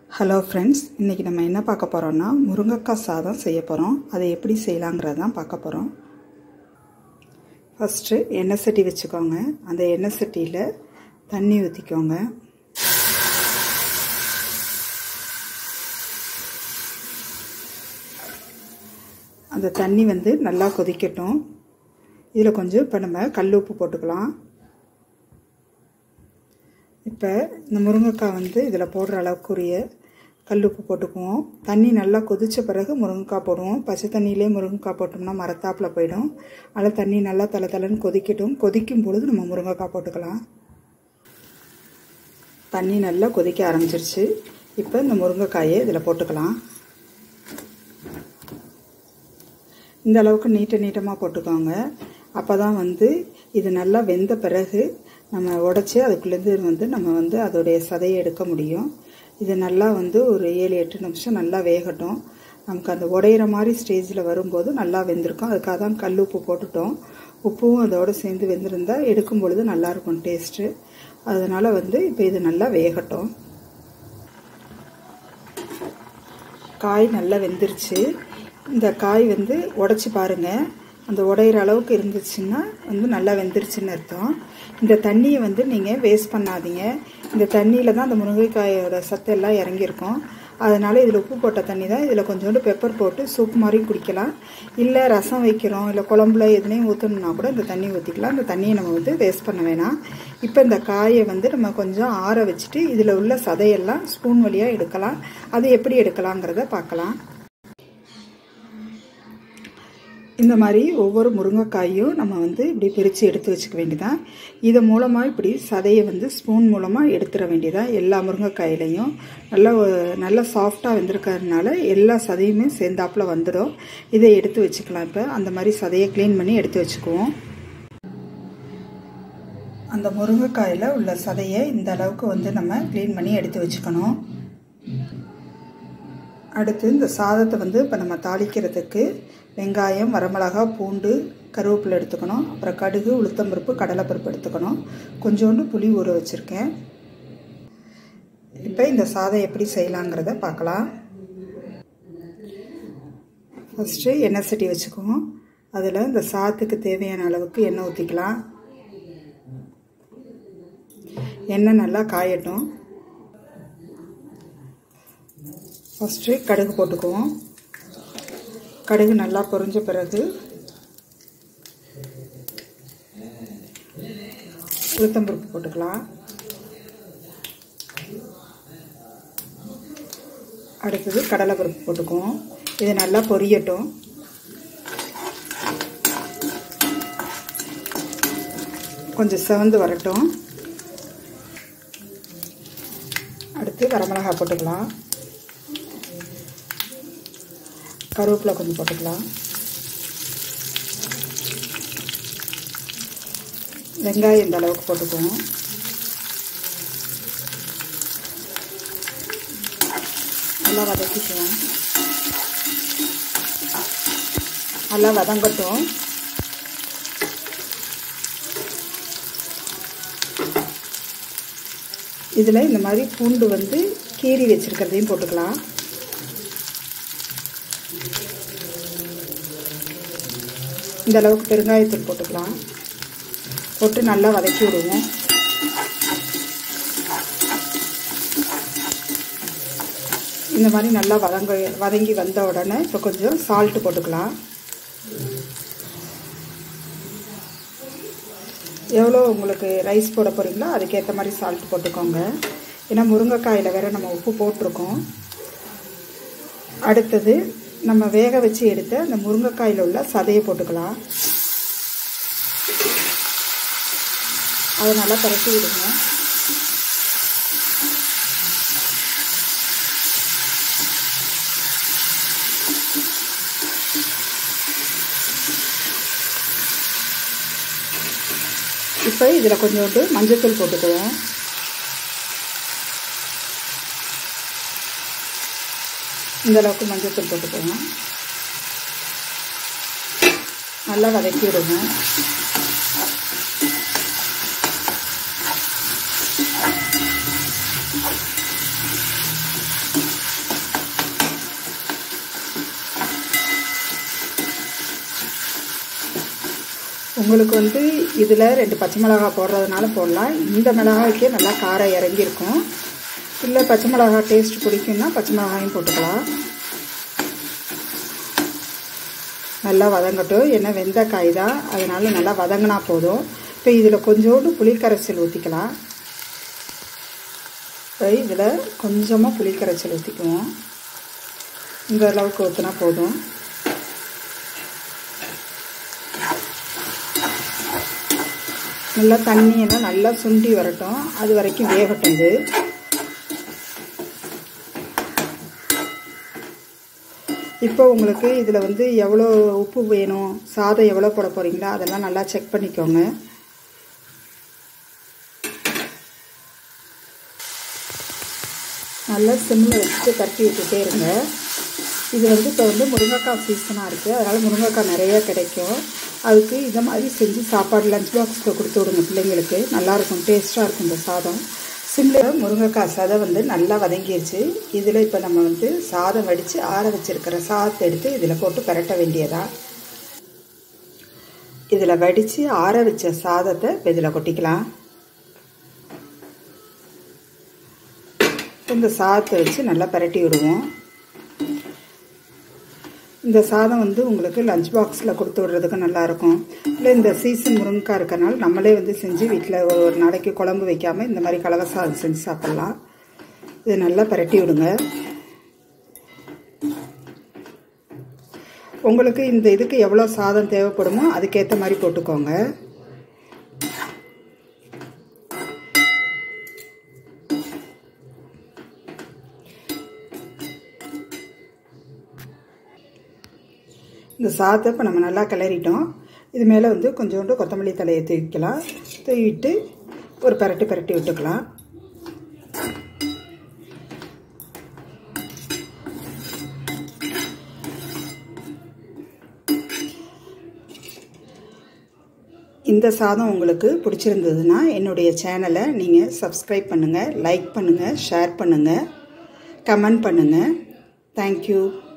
hello friends இன்றைக்கி நம்ம என்ன பார்க்க போகிறோம்னா முருங்கைக்காய் சாதம் செய்ய போகிறோம் அதை எப்படி செய்யலாங்கிறது தான் பார்க்க போகிறோம் ஃபஸ்ட்டு எண்ணெய் சட்டி வச்சுக்கோங்க அந்த எண்ணெய் சட்டியில் தண்ணி ஊற்றிக்கோங்க அந்த தண்ணி வந்து நல்லா கொதிக்கட்டும் இதில் கொஞ்சம் இப்போ நம்ம கல் உப்பு போட்டுக்கலாம் இப்போ இந்த முருங்கைக்காய் வந்து இதில் போடுற அளவுக்குரிய கல் உப்பு போட்டுக்குவோம் தண்ணி நல்லா கொதித்த பிறகு முருங்கைக்காய் போடுவோம் பச்சை தண்ணியிலே முருங்கைக்காய் போட்டோம்னா மரத்தாப்பில் போயிடும் அதில் தண்ணி நல்லா தலை தலைன்னு கொதிக்கட்டும் கொதிக்கும் பொழுது நம்ம முருங்கைக்காய் போட்டுக்கலாம் தண்ணி நல்லா கொதிக்க ஆரம்பிச்சிருச்சு இப்போ இந்த முருங்கைக்காயை இதில் போட்டுக்கலாம் இந்த அளவுக்கு நீட்ட நீட்டமாக போட்டுக்கோங்க அப்போ தான் வந்து இது நல்லா வெந்த பிறகு நம்ம உடச்சி அதுக்குள்ளேருந்து வந்து நம்ம வந்து அதோடைய சதையை எடுக்க முடியும் இது நல்லா வந்து ஒரு ஏழு எட்டு நிமிஷம் நல்லா வேகட்டும் நமக்கு அந்த உடையிற மாதிரி ஸ்டேஜில் வரும்போது நல்லா வெந்திருக்கும் அதுக்காக தான் கல் உப்பு போட்டுட்டோம் உப்பும் அதோடு சேர்ந்து வெந்திருந்தால் எடுக்கும் பொழுது நல்லாயிருக்கும் டேஸ்ட்டு அதனால் வந்து இப்போ இது நல்லா வேகட்டும் காய் நல்லா வெந்துருச்சு இந்த காய் வந்து உடச்சி பாருங்கள் அந்த உடையிற அளவுக்கு இருந்துச்சுன்னா வந்து நல்லா வெந்துருச்சுன்னு அர்த்தம் இந்த தண்ணியை வந்து நீங்கள் வேஸ்ட் பண்ணாதீங்க இந்த தண்ணியில் தான் அந்த முருங்கைக்காயோட சத்தெல்லாம் இறங்கியிருக்கும் அதனால் இதில் உப்பு போட்ட தண்ணி தான் இதில் கொஞ்சோண்டு பெப்பர் போட்டு சூப் மாதிரியும் குடிக்கலாம் இல்லை ரசம் வைக்கிறோம் இல்லை குழம்புல எதுலேயும் ஊற்றணுன்னா கூட இந்த தண்ணி ஊற்றிக்கலாம் இந்த தண்ணியை நம்ம வந்து வேஸ்ட் பண்ண வேணாம் இப்போ இந்த காயை வந்து நம்ம கொஞ்சம் ஆற வச்சுட்டு இதில் உள்ள சதையெல்லாம் ஸ்பூன் வழியாக எடுக்கலாம் அது எப்படி எடுக்கலாங்கிறத பார்க்கலாம் இந்த மாதிரி ஒவ்வொரு முருங்கைக்காயும் நம்ம வந்து இப்படி பிரித்து எடுத்து வச்சுக்க வேண்டியதான் இது மூலமாக இப்படி சதையை வந்து ஸ்பூன் மூலமாக எடுத்துட வேண்டியதான் எல்லா முருங்கைக்காயிலையும் நல்லா நல்லா சாஃப்டாக வெந்திருக்கிறதுனால எல்லா சதையுமே சேர்ந்தாப்பில் வந்துடும் இதை எடுத்து வச்சுக்கலாம் இப்போ அந்த மாதிரி சதையை க்ளீன் பண்ணி எடுத்து வச்சுக்குவோம் அந்த முருங்கைக்காயில் உள்ள சதையை இந்த அளவுக்கு வந்து நம்ம க்ளீன் பண்ணி எடுத்து வச்சுக்கணும் அடுத்து இந்த சாதத்தை வந்து இப்போ நம்ம தாளிக்கிறதுக்கு வெங்காயம் வரமிளகா பூண்டு கருவேப்பிலை எடுத்துக்கணும் அப்புறம் கடுகு உளுத்தம்பருப்பு கடலைப்பருப்பு எடுத்துக்கணும் கொஞ்சோண்டு புளி ஊற வச்சுருக்கேன் இப்போ இந்த சாதம் எப்படி செய்யலாங்கிறத பார்க்கலாம் ஃபஸ்ட்டு எண்ணெய் சட்டி வச்சுக்குவோம் அதில் இந்த சாதத்துக்கு தேவையான அளவுக்கு எண்ணெய் ஊற்றிக்கலாம் எண்ணெய் நல்லா காயட்டும் ஃபஸ்ட்டு கடுகு போட்டுக்குவோம் கடுகு நல்லா பொரிஞ்ச பிறகு உளுத்தம்பருப்பு போட்டுக்கலாம் அடுத்தது கடலைப்பருப்பு போட்டுக்குவோம் இது நல்லா பொரியட்டும் கொஞ்சம் செவந்து வரட்டும் அடுத்து வரமிளகா போட்டுக்கலாம் கருவேப்பிலை கொஞ்சம் போட்டுக்கலாம் வெங்காயம் இந்த அளவுக்கு போட்டுக்குவோம் நல்லா வதக்கிக்குவோம் நல்லா வதங்கட்டும் இதில் இந்த மாதிரி பூண்டு வந்து கீரி வச்சுருக்கிறதையும் போட்டுக்கலாம் இந்த அளவுக்கு பெருங்காயத்தூள் போட்டுக்கலாம் போட்டு நல்லா வதக்கி விடுவோம் இந்த மாதிரி நல்லா வதங்க வதங்கி வந்த உடனே இப்போ கொஞ்சம் சால்ட்டு போட்டுக்கலாம் எவ்வளோ உங்களுக்கு ரைஸ் போட போகிறீங்களோ அதுக்கேற்ற மாதிரி சால்ட் போட்டுக்கோங்க ஏன்னா முருங்கைக்காயில் வேறு நம்ம உப்பு போட்டிருக்கோம் அடுத்தது நம்ம வேக வச்சு எடுத்த அந்த முருங்கைக்காயில் உள்ள சதையை போட்டுக்கலாம் அதை நல்லா பரட்டி விடுங்க இப்போ இதில் கொஞ்சோண்டு மஞ்சத்தூள் போட்டுக்குவோம் இந்த அளவுக்கு மஞ்சத்தூள் போட்டுக்கோங்க நல்லா வதக்கி விடுங்க உங்களுக்கு வந்து இதில் ரெண்டு பச்சை மிளகாய் போடுறதுனால போடலாம் இந்த மிளகாய்க்கே நல்லா காரம் இறங்கியிருக்கும் இல்லை பச்சை மிளகாய் டேஸ்ட் பிடிக்கும்னா பச்சை மிளகாயும் போட்டுக்கலாம் நல்லா வதங்கட்டும் ஏன்னா வெந்த காய் தான் அதனால் நல்லா வதங்கினா போதும் இப்போ இதில் கொஞ்சோண்டு புளிக்கரைசல் ஊற்றிக்கலாம் இப்போ இதில் கொஞ்சமாக புளிக்கரைசல் ஊற்றிக்குவோம் இந்த அளவுக்கு ஊற்றினா போதும் நல்லா தண்ணியெல்லாம் நல்லா சுண்டி வரட்டும் அது வரைக்கும் வேகட்டும் இது இப்போ உங்களுக்கு இதில் வந்து எவ்வளோ உப்பு வேணும் சாதம் எவ்வளோ போட போகிறீங்களோ அதெல்லாம் நல்லா செக் பண்ணிக்கோங்க நல்லா சிம்மில் வச்சுட்டு தட்டி விட்டுட்டே இருங்க இது வந்து இப்போ வந்து முருங்கைக்காய் சீசனாக இருக்குது அதனால் முருங்கைக்காய் நிறையா கிடைக்கும் அதுக்கு இதை மாதிரி செஞ்சு சாப்பாடு லஞ்ச் பாக்ஸில் கொடுத்து விடுங்க பிள்ளைங்களுக்கு நல்லாயிருக்கும் டேஸ்ட்டாக இருக்கும் இந்த சாதம் சிம்மில் முருங்கைக்காய் சாதம் வந்து நல்லா வதங்கிடுச்சு இதில் இப்போ நம்ம வந்து சாதம் வடித்து ஆற வச்சுருக்கிற சாதத்தை எடுத்து இதில் போட்டு பரட்ட வேண்டியதா இதில் வடித்து ஆற வச்ச சாதத்தை இப்போ இதில் கொட்டிக்கலாம் இந்த சாதத்தை வச்சு நல்லா பரட்டி விடுவோம் இந்த சாதம் வந்து உங்களுக்கு லஞ்ச் பாக்ஸில் கொடுத்து விடுறதுக்கு நல்லாயிருக்கும் இல்லை இந்த சீசன் முருங்கைக்காய் இருக்கனால நம்மளே வந்து செஞ்சு வீட்டில் ஒரு நாளைக்கு குழம்பு வைக்காமல் இந்த மாதிரி கலவை சாதம் செஞ்சு சாப்பிட்லாம் இது நல்லா பரட்டி விடுங்க உங்களுக்கு இந்த இதுக்கு எவ்வளோ சாதம் தேவைப்படுமோ அதுக்கேற்ற மாதிரி போட்டுக்கோங்க இந்த சாதத்தை இப்போ நம்ம நல்லா கிளறிட்டோம் இது மேலே வந்து கொஞ்சோண்டு கொத்தமல்லி தலையை தூவிக்கலாம் தூவிட்டு ஒரு பரட்டி பரட்டி விட்டுக்கலாம் இந்த சாதம் உங்களுக்கு பிடிச்சிருந்ததுன்னா என்னுடைய சேனலை நீங்கள் சப்ஸ்கிரைப் பண்ணுங்கள் லைக் பண்ணுங்கள் ஷேர் பண்ணுங்கள் கமெண்ட் பண்ணுங்கள் தேங்க்யூ